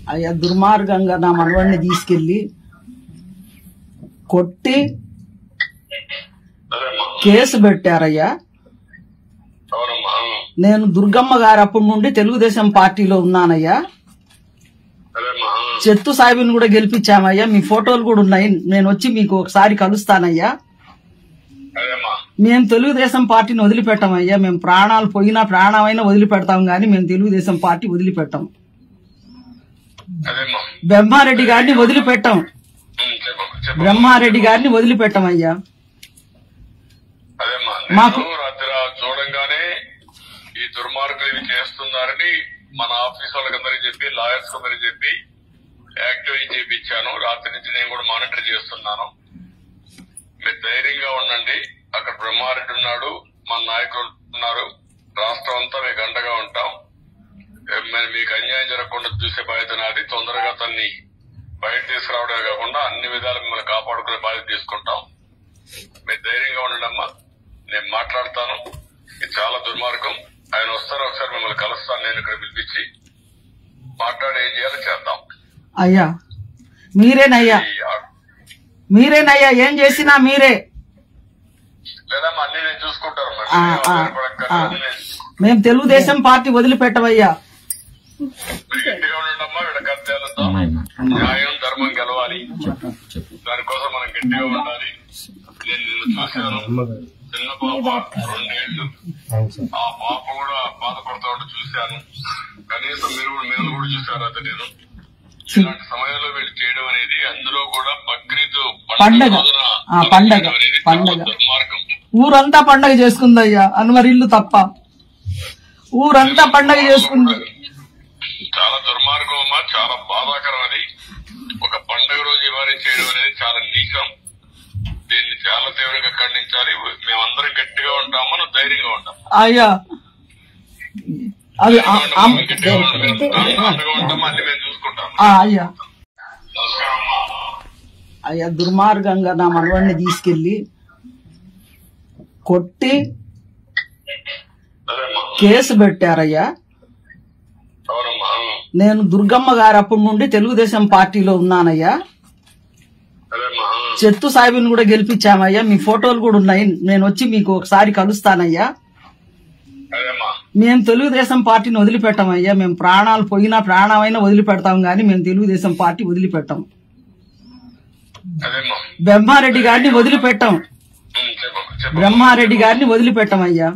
అయ్యా దుర్మార్గంగా నా మనవాడిని తీసుకెళ్లి కొట్టి అదేమ్మా కేసు పెట్టారయ్యా అవునమ్మా నేను దుర్గమ్మ గారు అప్పటి నుండి తెలుగుదేశం పార్టీలో ఉన్నానయ్యా అదేమ్మా చెత్తు సాహిబిని కూడా గెలిపించామయ్యా మీ ఫోటోలు కూడా ఉన్నాయి నేను వచ్చి మీకు ఒకసారి కలుస్తానయ్యా అదేమ్మా మేము తెలుగుదేశం పార్టీని వదిలిపెట్టామయ్యా మేము ప్రాణాలు పోయినా ప్రాణమైనా వదిలిపెడతాం గాని మేము తెలుగుదేశం పార్టీ వదిలిపెట్టాం అదేమ్మా బ్రహ్మారెడ్డి గారిని వదిలిపెట్టాం ఉమ్, చెప్పు చెప్పు బ్రహ్మారెడ్డి గారిని వదిలిపెట్టామయ్యా అదేమ్మా మాకు- నేను రాత్రి ఆ చూడంగానే ఈ దుర్మార్గులు ఇవి చేస్తున్నారని మన ఆఫీస్ వాళ్ళకందరికి చెప్పి లాయర్స్ అందరికి చెప్పి యాక్టివేట్ చేయించాను రాత్రి నుంచి నేను కూడా మానిటర్ చేస్తున్నాను మీరు ధైర్యంగా ఉండండి అక్కడ బ్రహ్మారెడ్డి ఉన్నాడు మన నాయకులు ఉన్నారు రాష్ట్రం అంతా మీకు అండగా ఉంటాం ఏ, మరి మీకు అన్యాయం జరగకుండా చూసే బాధ్యత నాది తొందరగా తన్ని బయట తీసుకురావడమే కాకుండా అన్ని విధాలు మిమ్మల్ని కాపాడుకునే బాధ్యత తీసుకుంటాం మీరు ధైర్యంగా ఉండండి అమ్మా నేను మాట్లాడతాను ఇది చాలా దుర్మార్గం ఆయన వస్తారు ఒకసారి మిమ్మల్ని కలుస్తాను నేను ఇక్కడ పిలిపించి మాట్లాడి ఏం చేయాలో చేద్దాం అయ్యా మీరేనయ్యా ఈ ఆ- మీరేనయ్యా ఏం చేసినా మీరే లేదమ్మా అన్ని నేను చూసుకుంటాను మరి ఆ, మీరేం ఆ, ఆధారపడక్కర్లేదు, ఆ. అన్ని నేను చూసుకుంటాను. మేము తెలుగుదేశం పార్టీ వదిలిపెట్టవయ్యా మీరు గట్టిగా ఉండండి అమ్మా విడకర్తేలతో న్యాయం ధర్మం గెలవాలి దానికోసం మనం గట్టిగా ఉండాలి నేను నిన్ను చూశాను చిన్న పాప రెండేళ్లు ఆ పాప కూడా బాధపడుతూ ఉంటే చూశాను కనీసం మీరు కూడా మీరు కూడా చూశారు అతను నేను ఇలాంటి సమయంలో వీళ్ళు చేయడం అనేది అందులో కూడా బక్రీద్ పండగ. రోజున ఆ, పండగ. చేయడం అనేది పండగ. చాలా దుర్మార్గం ఊరంతా పండగ చేసుకుందయ్యా అన్వర్ ఇల్లు తప్ప ఊరంతా పండగ చేసుకుంది చాలా దుర్మార్గం అమ్మా చాలా బాధాకరం అది ఒక పండగ రోజు ఇవాళ చేయడం అనేది చాలా నీచం దీన్ని చాలా తీవ్రంగా ఖండించాలి మేమందరం గట్టిగా ఉంటాము నువ్వు ధైర్యంగా ఉంటాం అయ్యా అది ఆ- ఆ- గట్టిగా ఉంటాం అండగా ఉంటాము అన్ని మేము చూసుకుంటాం ఆ, అయ్యా నమస్కారం అమ్మా అయ్యా దుర్మార్గంగా నా మనవాడిని తీసుకెళ్లి కొట్టి అదేమ్మా కేసు పెట్టారయ్యా అవునమ్మా నేను దుర్గమ్మ గారు అప్పటి నుండి తెలుగుదేశం పార్టీలో ఉన్నానయ్యా అదేమ్మా చెత్తు సాహిబిని కూడా గెలిపించామయ్యా మీ ఫోటోలు కూడా ఉన్నాయి నేను వచ్చి మీకు ఒకసారి కలుస్తానయ్యా అదేమ్మా మేము తెలుగుదేశం పార్టీని వదిలిపెట్టామయ్యా మేము ప్రాణాలు పోయినా ప్రాణమైనా వదిలిపెడతాం గాని మేము తెలుగుదేశం పార్టీ వదిలిపెట్టాం అదేమ్మా బ్రహ్మారెడ్డి గారిని వదిలిపెట్టాం ఉమ్, చెప్పు చెప్పు బ్రహ్మారెడ్డి గారిని వదిలిపెట్టామయ్యా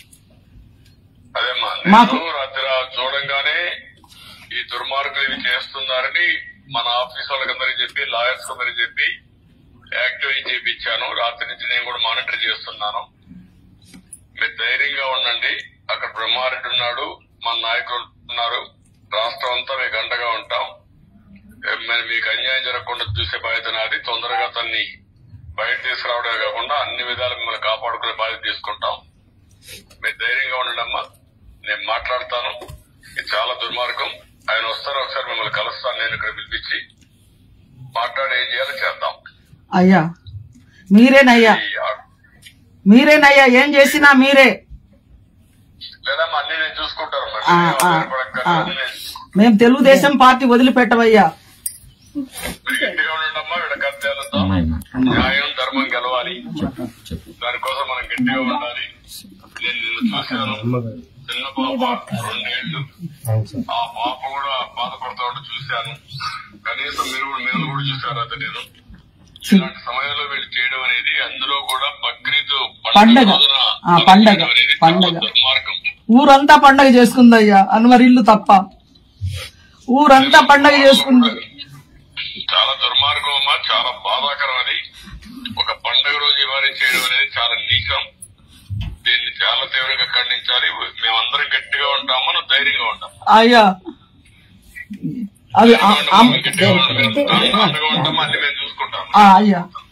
అదేమ్మా మాకు- నేను రాత్రి ఆ చూడంగానే ఈ దుర్మార్గులు ఇవి చేస్తున్నారని మన ఆఫీస్ వాళ్ళకందరికి చెప్పి లాయర్స్ అందరికి చెప్పి యాక్టివేట్ చేయించాను రాత్రి నుంచి నేను కూడా మానిటర్ చేస్తున్నాను మీరు ధైర్యంగా ఉండండి అక్కడ బ్రహ్మారెడ్డి ఉన్నాడు మన నాయకులు ఉన్నారు రాష్ట్రం అంతా మీకు అండగా ఉంటాం ఏ, మరి మీకు అన్యాయం జరగకుండా చూసే బాధ్యత నాది తొందరగా తన్ని బయట తీసుకురావడమే కాకుండా అన్ని విధాలు మిమ్మల్ని కాపాడుకునే బాధ్యత తీసుకుంటాం మీరు ధైర్యంగా ఉండండి అమ్మా నేను మాట్లాడతాను ఇది చాలా దుర్మార్గం ఆయన వస్తారు ఒకసారి మిమ్మల్ని కలుస్తాను నేను ఇక్కడ పిలిపించి మాట్లాడి ఏం చేయాలో చేద్దాం అయ్యా మీరేనయ్యా ఈ ఆ- మీరేనయ్యా ఏం చేసినా మీరే లేదమ్మా అన్ని నేను చూసుకుంటాను మరి ఆ, మీరేం ఆ, ఆధారపడక్కర్లేదు, ఆ. అన్ని నేను చూసుకుంటాను. మేము తెలుగుదేశం పార్టీ వదిలిపెట్టవయ్యా మీరు గట్టిగా ఉండండి అమ్మా విడకర్తేలతో న్యాయం ధర్మం గెలవాలి దానికోసం మనం గట్టిగా ఉండాలి నేను నిన్ను చూశాను చిన్న పాప రెండేళ్లు ఆ పాప కూడా బాధపడుతూ ఉంటే చూశాను కనీసం మీరు కూడా మీరు కూడా చూశారు అతను నేను ఇలాంటి సమయంలో వీళ్ళు చేయడం అనేది అందులో కూడా బక్రీద్ పండగ. రోజున ఆ, పండగ. చేయడం అనేది చాలా పండగ. దుర్మార్గం ఊరంతా పండగ చేసుకుందయ్యా అన్వర్ ఇల్లు తప్ప ఊరంతా పండగ చేసుకుంది చాలా దుర్మార్గం అమ్మా చాలా బాధాకరం అది ఒక పండగ రోజు ఇవాళ చేయడం అనేది చాలా నీచం దీన్ని చాలా తీవ్రంగా ఖండించాలి మేమందరం గట్టిగా ఉంటాము నువ్వు ధైర్యంగా ఉంటాం అయ్యా అది ఆ- ఆ- గట్టిగా ఉంటాం అండగా ఉంటాము అన్ని మేము చూసుకుంటాం ఆ, అయ్యా